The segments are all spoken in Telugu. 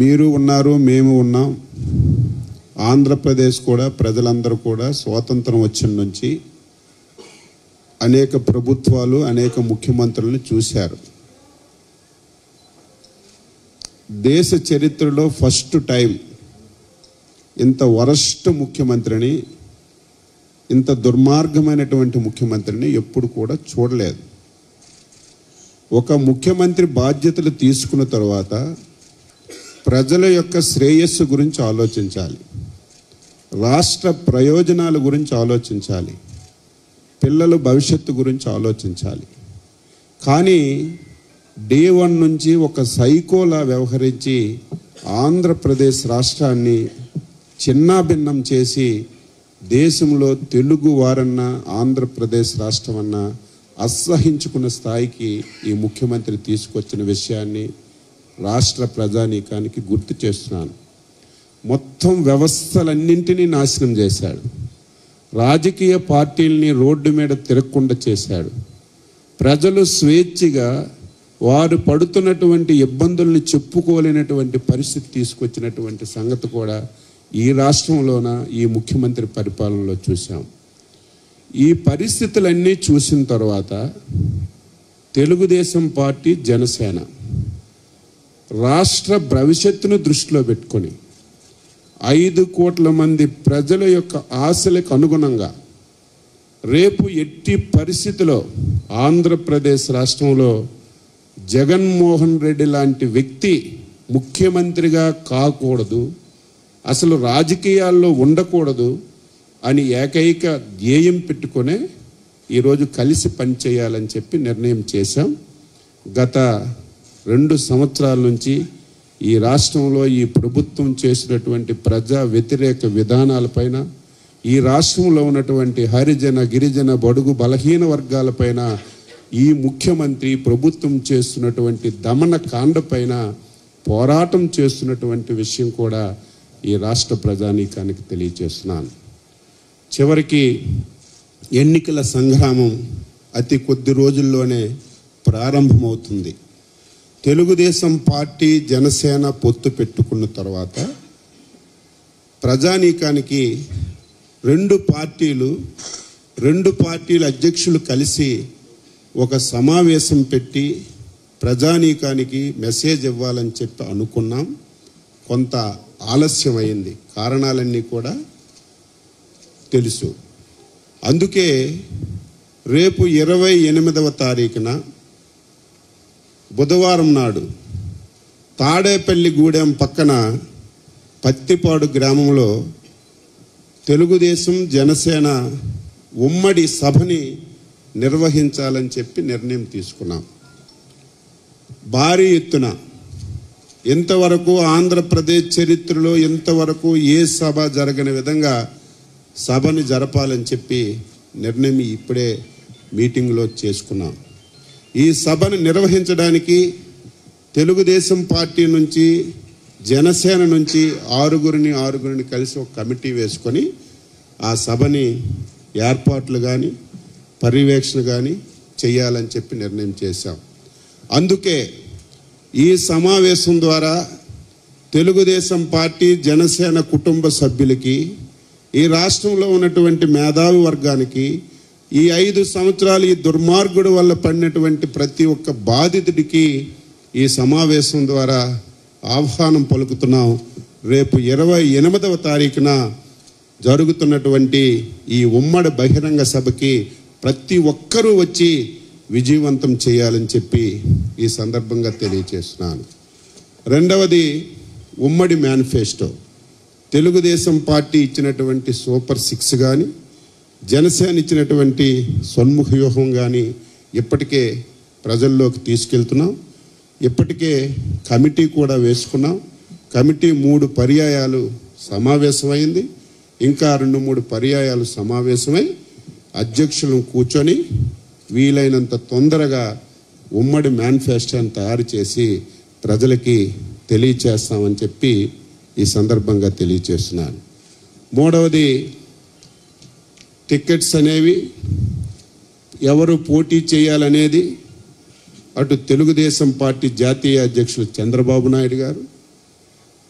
మీరు ఉన్నారు మేము ఉన్నాం ఆంధ్రప్రదేశ్ కూడా ప్రజలందరూ కూడా స్వాతంత్రం వచ్చిన నుంచి అనేక ప్రభుత్వాలు అనేక ముఖ్యమంత్రులను చూశారు దేశ చరిత్రలో ఫస్ట్ టైం ఇంత వరస్ట్ ముఖ్యమంత్రిని ఇంత దుర్మార్గమైనటువంటి ముఖ్యమంత్రిని ఎప్పుడు కూడా చూడలేదు ఒక ముఖ్యమంత్రి బాధ్యతలు తీసుకున్న తర్వాత ప్రజల యొక్క శ్రేయస్సు గురించి ఆలోచించాలి రాష్ట్ర ప్రయోజనాల గురించి ఆలోచించాలి పిల్లల భవిష్యత్తు గురించి ఆలోచించాలి కానీ డే వన్ నుంచి ఒక సైకోలా వ్యవహరించి ఆంధ్రప్రదేశ్ రాష్ట్రాన్ని చిన్నాభిన్నం చేసి దేశంలో తెలుగు వారన్నా ఆంధ్రప్రదేశ్ రాష్ట్రం అన్నా అసహించుకున్న స్థాయికి ఈ ముఖ్యమంత్రి తీసుకొచ్చిన విషయాన్ని రాష్ట్ర ప్రజానీకానికి గుర్తు చేస్తున్నాను మొత్తం వ్యవస్థలన్నింటినీ నాశనం చేశాడు రాజకీయ పార్టీల్ని రోడ్డు మీద తిరగకుండా చేశాడు ప్రజలు స్వేచ్ఛగా వారు పడుతున్నటువంటి ఇబ్బందుల్ని చెప్పుకోలేనటువంటి పరిస్థితి తీసుకొచ్చినటువంటి సంగతి కూడా ఈ రాష్ట్రంలోన ఈ ముఖ్యమంత్రి పరిపాలనలో చూసాం ఈ పరిస్థితులన్నీ చూసిన తర్వాత తెలుగుదేశం పార్టీ జనసేన రాష్ట్ర భవిష్యత్తును దృష్టిలో పెట్టుకొని ఐదు కోట్ల మంది ప్రజల యొక్క ఆశలకు అనుగుణంగా రేపు ఎట్టి పరిస్థితిలో ఆంధ్రప్రదేశ్ రాష్ట్రంలో జగన్మోహన్ రెడ్డి లాంటి వ్యక్తి ముఖ్యమంత్రిగా కాకూడదు అసలు రాజకీయాల్లో ఉండకూడదు అని ఏకైక ధ్యేయం పెట్టుకునే ఈరోజు కలిసి పనిచేయాలని చెప్పి నిర్ణయం చేశాం గత రెండు సంవత్సరాల నుంచి ఈ రాష్ట్రంలో ఈ ప్రభుత్వం చేసినటువంటి ప్రజా వ్యతిరేక విధానాలపైన ఈ రాష్ట్రంలో ఉన్నటువంటి హరిజన గిరిజన బడుగు బలహీన వర్గాలపైన ఈ ముఖ్యమంత్రి ప్రభుత్వం చేస్తున్నటువంటి దమన కాండపైన పోరాటం చేస్తున్నటువంటి విషయం కూడా ఈ రాష్ట్ర ప్రజానీకానికి తెలియజేస్తున్నాను చివరికి ఎన్నికల సంగ్రామం అతి కొద్ది రోజుల్లోనే ప్రారంభమవుతుంది తెలుగుదేశం పార్టీ జనసేన పొత్తు పెట్టుకున్న తర్వాత ప్రజానీకానికి రెండు పార్టీలు రెండు పార్టీల అధ్యక్షులు కలిసి ఒక సమావేశం పెట్టి ప్రజానీకానికి మెసేజ్ ఇవ్వాలని చెప్పి అనుకున్నాం కొంత ఆలస్యమైంది కారణాలన్నీ కూడా తెలుసు అందుకే రేపు ఇరవై ఎనిమిదవ తారీఖున బుధవారం నాడు తాడేపల్లి గూడెం పక్కన పత్తిపాడు గ్రామంలో తెలుగుదేశం జనసేన ఉమ్మడి సభని నిర్వహించాలని చెప్పి నిర్ణయం తీసుకున్నాం భారీ ఎత్తున ఇంతవరకు ఆంధ్రప్రదేశ్ చరిత్రలో ఇంతవరకు ఏ సభ జరగని విధంగా సభని జరపాలని చెప్పి నిర్ణయం ఇప్పుడే మీటింగ్లో చేసుకున్నాం ఈ సభను నిర్వహించడానికి తెలుగుదేశం పార్టీ నుంచి జనసేన నుంచి ఆరుగురిని ఆరుగురిని కలిసి ఒక కమిటీ వేసుకొని ఆ సభని ఏర్పాట్లు కానీ పర్యవేక్షణ కానీ చేయాలని చెప్పి నిర్ణయం చేశాం అందుకే ఈ సమావేశం ద్వారా తెలుగుదేశం పార్టీ జనసేన కుటుంబ సభ్యులకి ఈ రాష్ట్రంలో ఉన్నటువంటి మేధావి వర్గానికి ఈ ఐదు సంవత్సరాలు ఈ దుర్మార్గుడు వల్ల పడినటువంటి ప్రతి ఒక్క బాధితుడికి ఈ సమావేశం ద్వారా ఆహ్వానం పలుకుతున్నాం రేపు ఇరవై ఎనిమిదవ తారీఖున జరుగుతున్నటువంటి ఈ ఉమ్మడి బహిరంగ సభకి ప్రతి ఒక్కరూ వచ్చి విజయవంతం చేయాలని చెప్పి ఈ సందర్భంగా తెలియచేస్తున్నాను రెండవది ఉమ్మడి మేనిఫెస్టో తెలుగుదేశం పార్టీ ఇచ్చినటువంటి సూపర్ సిక్స్ కానీ జనసేన ఇచ్చినటువంటి సన్ముఖ వ్యూహం కానీ ఇప్పటికే ప్రజల్లోకి తీసుకెళ్తున్నాం ఇప్పటికే కమిటీ కూడా వేసుకున్నాం కమిటీ మూడు పర్యాయాలు సమావేశమైంది ఇంకా రెండు మూడు పర్యాయాలు సమావేశమై అధ్యక్షులను కూర్చొని వీలైనంత తొందరగా ఉమ్మడి మేనిఫెస్టోని తయారు చేసి ప్రజలకి తెలియచేస్తామని చెప్పి ఈ సందర్భంగా తెలియచేస్తున్నాను మూడవది టికెట్స్ అనేవి ఎవరు పోటీ చేయాలనేది అటు తెలుగుదేశం పార్టీ జాతీయ అధ్యక్షులు చంద్రబాబు నాయుడు గారు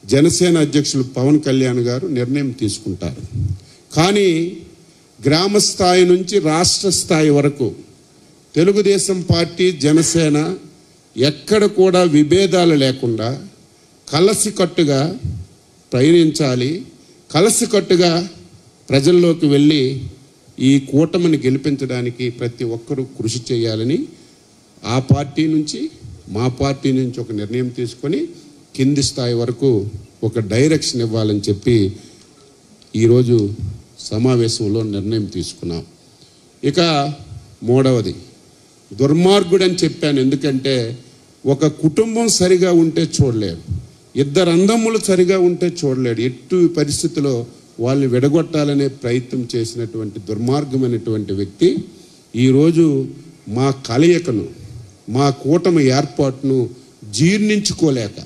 జనసేన అధ్యక్షులు పవన్ కళ్యాణ్ గారు నిర్ణయం తీసుకుంటారు కానీ గ్రామ స్థాయి నుంచి రాష్ట్ర స్థాయి వరకు తెలుగుదేశం పార్టీ జనసేన ఎక్కడ కూడా విభేదాలు లేకుండా కలసికట్టుగా ప్రయాణించాలి కలసికట్టుగా ప్రజల్లోకి వెళ్ళి ఈ కూటమిని గెలిపించడానికి ప్రతి ఒక్కరూ కృషి చేయాలని ఆ పార్టీ నుంచి మా పార్టీ నుంచి ఒక నిర్ణయం తీసుకొని కింది స్థాయి వరకు ఒక డైరెక్షన్ ఇవ్వాలని చెప్పి ఈరోజు సమావేశంలో నిర్ణయం తీసుకున్నాం ఇక మూడవది దుర్మార్గుడని చెప్పాను ఎందుకంటే ఒక కుటుంబం సరిగా ఉంటే చూడలేడు ఇద్దరు అందములు సరిగా ఉంటే చూడలేడు ఎట్టు పరిస్థితిలో వాళ్ళని విడగొట్టాలనే ప్రయత్నం చేసినటువంటి దుర్మార్గమైనటువంటి వ్యక్తి ఈరోజు మా కలయికను మా కూటమి ఏర్పాటును జీర్ణించుకోలేక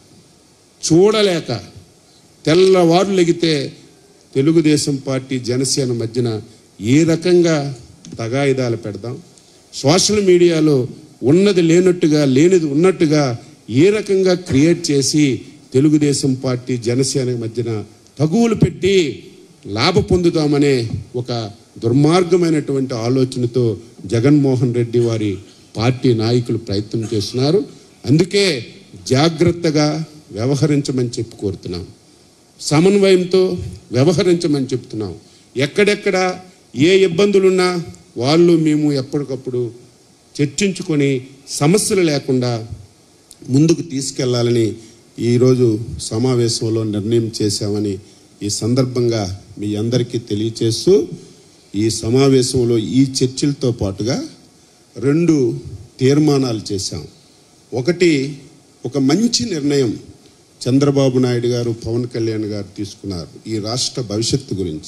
చూడలేక తెల్లవారు లెగితే తెలుగుదేశం పార్టీ జనసేన మధ్యన ఏ రకంగా తగాయిదాలు పెడదాం సోషల్ మీడియాలో ఉన్నది లేనట్టుగా లేనిది ఉన్నట్టుగా ఏ రకంగా క్రియేట్ చేసి తెలుగుదేశం పార్టీ జనసేన మధ్యన తగువులు పెట్టి లాభ పొందుతామనే ఒక దుర్మార్గమైనటువంటి ఆలోచనతో జగన్మోహన్ రెడ్డి వారి పార్టీ నాయకులు ప్రయత్నం చేస్తున్నారు అందుకే జాగ్రత్తగా వ్యవహరించమని చెప్పి కోరుతున్నాం సమన్వయంతో వ్యవహరించమని చెప్తున్నాం ఎక్కడెక్కడ ఏ ఇబ్బందులున్నా వాళ్ళు మేము ఎప్పటికప్పుడు చర్చించుకొని సమస్యలు లేకుండా ముందుకు తీసుకెళ్లాలని ఈరోజు సమావేశంలో నిర్ణయం చేశామని ఈ సందర్భంగా మీ అందరికీ తెలియచేస్తూ ఈ సమావేశంలో ఈ చర్చలతో పాటుగా రెండు తీర్మానాలు చేశాం ఒకటి ఒక మంచి నిర్ణయం చంద్రబాబు నాయుడు గారు పవన్ కళ్యాణ్ గారు తీసుకున్నారు ఈ రాష్ట్ర భవిష్యత్తు గురించి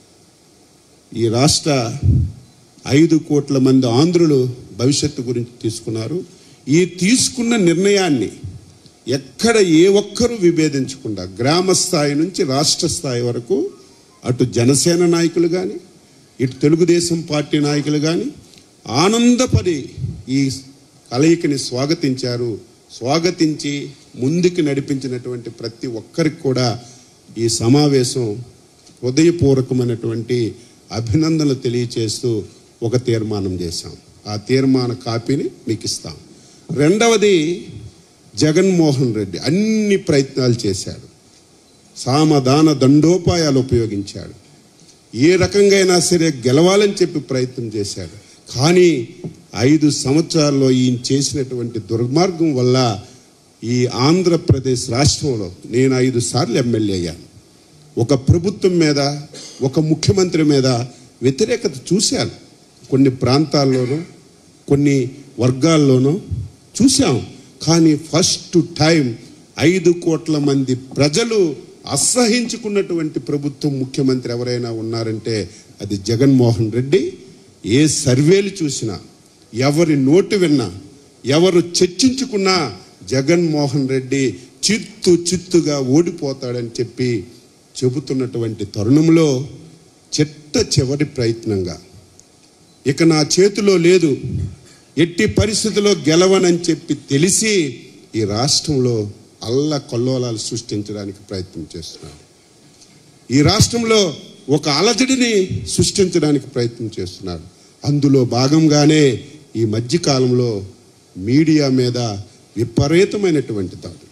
ఈ రాష్ట్ర ఐదు కోట్ల మంది ఆంధ్రులు భవిష్యత్తు గురించి తీసుకున్నారు ఈ తీసుకున్న నిర్ణయాన్ని ఎక్కడ ఏ ఒక్కరూ విభేదించకుండా గ్రామ స్థాయి నుంచి రాష్ట్ర స్థాయి వరకు అటు జనసేన నాయకులు కానీ ఇటు తెలుగుదేశం పార్టీ నాయకులు కానీ ఆనందపడి ఈ కలయికని స్వాగతించారు స్వాగతించి ముందుకు నడిపించినటువంటి ప్రతి ఒక్కరికి కూడా ఈ సమావేశం హృదయపూర్వకమైనటువంటి అభినందనలు తెలియచేస్తూ ఒక తీర్మానం చేశాం ఆ తీర్మాన కాపీని మీకు ఇస్తాం రెండవది జగన్మోహన్ రెడ్డి అన్ని ప్రయత్నాలు చేశాడు సామదాన దండోపాయాలు ఉపయోగించాడు ఏ రకంగా అయినా సరే గెలవాలని చెప్పి ప్రయత్నం చేశాడు కానీ ఐదు సంవత్సరాల్లో ఈయన చేసినటువంటి దుర్మార్గం వల్ల ఈ ఆంధ్రప్రదేశ్ రాష్ట్రంలో నేను ఐదు సార్లు ఎమ్మెల్యే అయ్యాను ఒక ప్రభుత్వం మీద ఒక ముఖ్యమంత్రి మీద వ్యతిరేకత చూశాను కొన్ని ప్రాంతాల్లోనూ కొన్ని వర్గాల్లోనూ చూశాం కానీ ఫస్ట్ టైం ఐదు కోట్ల మంది ప్రజలు అసహించుకున్నటువంటి ప్రభుత్వం ముఖ్యమంత్రి ఎవరైనా ఉన్నారంటే అది జగన్మోహన్ రెడ్డి ఏ సర్వేలు చూసినా ఎవరి నోటు విన్నా ఎవరు చర్చించుకున్నా జగన్మోహన్ రెడ్డి చిత్తు చిత్తుగా ఓడిపోతాడని చెప్పి చెబుతున్నటువంటి తరుణంలో చిట్ట చివరి ప్రయత్నంగా ఇక నా చేతిలో లేదు ఎట్టి పరిస్థితిలో గెలవనని చెప్పి తెలిసి ఈ రాష్ట్రంలో అల్ల కొల్లోలాలు సృష్టించడానికి ప్రయత్నం చేస్తున్నాడు ఈ రాష్ట్రంలో ఒక అలజడిని సృష్టించడానికి ప్రయత్నం చేస్తున్నాడు అందులో భాగంగానే ఈ మధ్యకాలంలో మీడియా మీద విపరీతమైనటువంటి దాడులు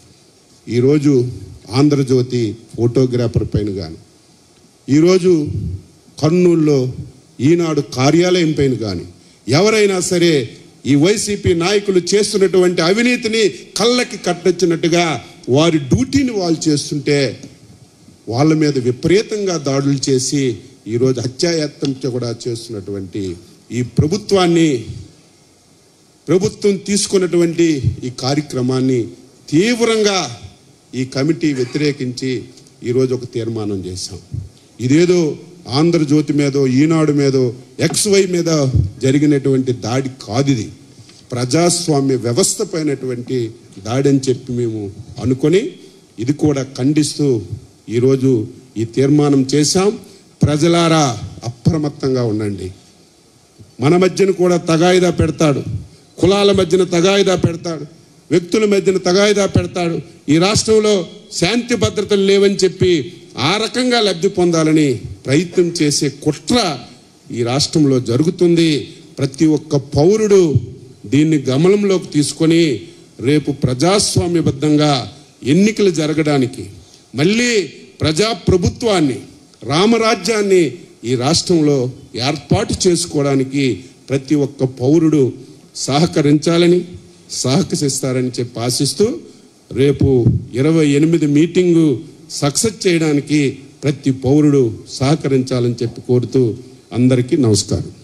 ఈరోజు ఆంధ్రజ్యోతి ఫోటోగ్రాఫర్ పైన కానీ ఈరోజు కర్నూలులో ఈనాడు కార్యాలయం పైన కానీ ఎవరైనా సరే ఈ వైసీపీ నాయకులు చేస్తున్నటువంటి అవినీతిని కళ్ళకి కట్టొచ్చినట్టుగా వారి డ్యూటీని వాళ్ళు చేస్తుంటే వాళ్ళ మీద విపరీతంగా దాడులు చేసి ఈరోజు హత్యాయత్నం కూడా చేస్తున్నటువంటి ఈ ప్రభుత్వాన్ని ప్రభుత్వం తీసుకున్నటువంటి ఈ కార్యక్రమాన్ని తీవ్రంగా ఈ కమిటీ వ్యతిరేకించి ఈరోజు ఒక తీర్మానం చేశాం ఇదేదో ఆంధ్రజ్యోతి మీదో ఈనాడు మీదో ఎక్స్వై మీద జరిగినటువంటి దాడి కాదు ఇది ప్రజాస్వామ్య వ్యవస్థ పైనటువంటి దాడి అని చెప్పి మేము అనుకొని ఇది కూడా ఖండిస్తూ ఈరోజు ఈ తీర్మానం చేశాం ప్రజలారా అప్రమత్తంగా ఉండండి మన మధ్యన కూడా తగాయిదా పెడతాడు కులాల మధ్యన తగాయిదా పెడతాడు వ్యక్తుల మధ్యన తగాయిదా పెడతాడు ఈ రాష్ట్రంలో శాంతి భద్రతలు లేవని చెప్పి ఆ రకంగా లబ్ధి పొందాలని ప్రయత్నం చేసే కుట్ర ఈ రాష్ట్రంలో జరుగుతుంది ప్రతి ఒక్క పౌరుడు దీన్ని గమనంలోకి తీసుకొని రేపు ప్రజాస్వామ్యబద్ధంగా ఎన్నికలు జరగడానికి మళ్ళీ ప్రజాప్రభుత్వాన్ని రామరాజ్యాన్ని ఈ రాష్ట్రంలో ఏర్పాటు చేసుకోవడానికి ప్రతి ఒక్క పౌరుడు సహకరించాలని సహకరిస్తారని చెప్పి ఆశిస్తూ రేపు ఇరవై ఎనిమిది మీటింగు సక్సెస్ చేయడానికి ప్రతి పౌరుడు సహకరించాలని చెప్పి కోరుతూ అందరికీ నమస్కారం